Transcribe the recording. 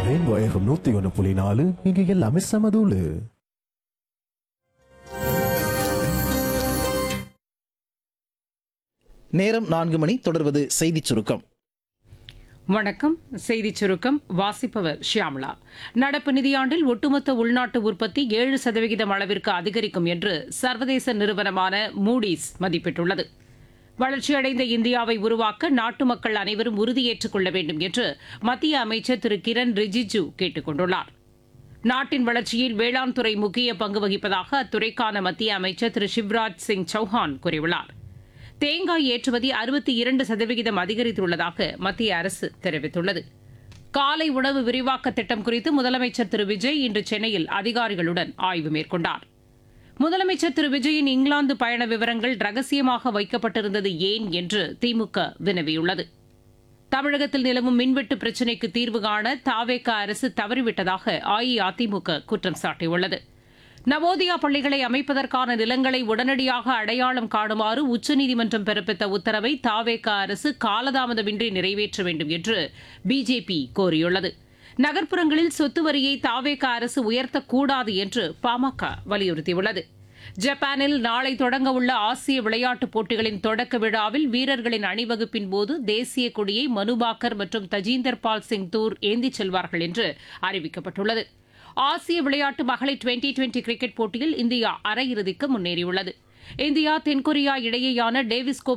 rainbow FM நூத்தி ஒன்று புள்ளி நாலு இங்க எல்லாமே சமதூளு நேரம் நான்கு மணி தொடர்வது செய்திச் சுருக்கம் வணக்கம் செய்திச் சுருக்கம் வாசிப்பவர் ஷியாம்லா நடப்பு நிதியாண்டில் ஒட்டுமொத்த உள்நாட்டு உற்பத்தி ஏழு சதவிகிதம் அளவிற்கு அதிகரிக்கும் என்று சர்வதேச நிறுவனமான மூடிஸ் மதிப்பிட்டுள்ளது வளர்ச்சியடைந்த இந்தியாவை உருவாக்க நாட்டு மக்கள் அனைவரும் உறுதியேற்றுக் கொள்ள வேண்டும் என்று மத்திய அமைச்சர் திரு கிரண் ரிஜிஜு கேட்டுக் கொண்டுள்ளார் நாட்டின் வளர்ச்சியில் வேளாண் துறை முக்கிய பங்கு வகிப்பதாக அத்துறைக்கான மத்திய அமைச்சர் திரு சிவராஜ் சிங் சௌஹான் கூறியுள்ளார் தேங்காய் ஏற்றுமதி அறுபத்தி இரண்டு சதவிகிதம் அதிகரித்துள்ளதாக மத்திய அரசு தெரிவித்துள்ளது காலை உணவு விரிவாக்க திட்டம் குறித்து முதலமைச்சர் திரு விஜய் இன்று சென்னையில் அதிகாரிகளுடன் ஆய்வு மேற்கொண்டார் முதலமைச்சர் திரு விஜயின் இங்கிலாந்து பயண விவரங்கள் ரகசியமாக வைக்கப்பட்டிருந்தது ஏன் என்று திமுக வினவியுள்ளது தமிழகத்தில் நிலவும் மின்வெட்டு பிரச்சினைக்கு தீர்வு காண தாவேக அரசு தவறிவிட்டதாக அஇஅதிமுக குற்றம் சாட்டியுள்ளது நவோதயா பள்ளிகளை அமைப்பதற்கான நிலங்களை உடனடியாக அடையாளம் காணுமாறு உச்சநீதிமன்றம் பிறப்பித்த உத்தரவை தாவேக அரசு காலதாமதமின்றி நிறைவேற்ற வேண்டும் என்று பிஜேபி கோரியுள்ளது நகர்ப்புறங்களில் சொத்து வரியை தாவேக அரசு உயர்த்தக்கூடாது என்று பாமக வலியுறுத்தியுள்ளது ஜப்பானில் நாளை தொடங்க உள்ள ஆசிய விளையாட்டுப் போட்டிகளின் தொடக்க விழாவில் வீரர்களின் அணிவகுப்பின் போது தேசிய கொடியை மனுபாக்கர் மற்றும் தஜீந்தர் பால் சிங் தூர் ஏந்திச் செல்வார்கள் என்று அறிவிக்கப்பட்டுள்ளது ஆசிய விளையாட்டு மகளிர் டுவெண்டி டுவெண்டி கிரிக்கெட் போட்டியில் இந்தியா அரையிறுதிக்கு முன்னேறியுள்ளது இந்தியா தென்கொரியா இடையேயான டேவிஸ் கோப்பை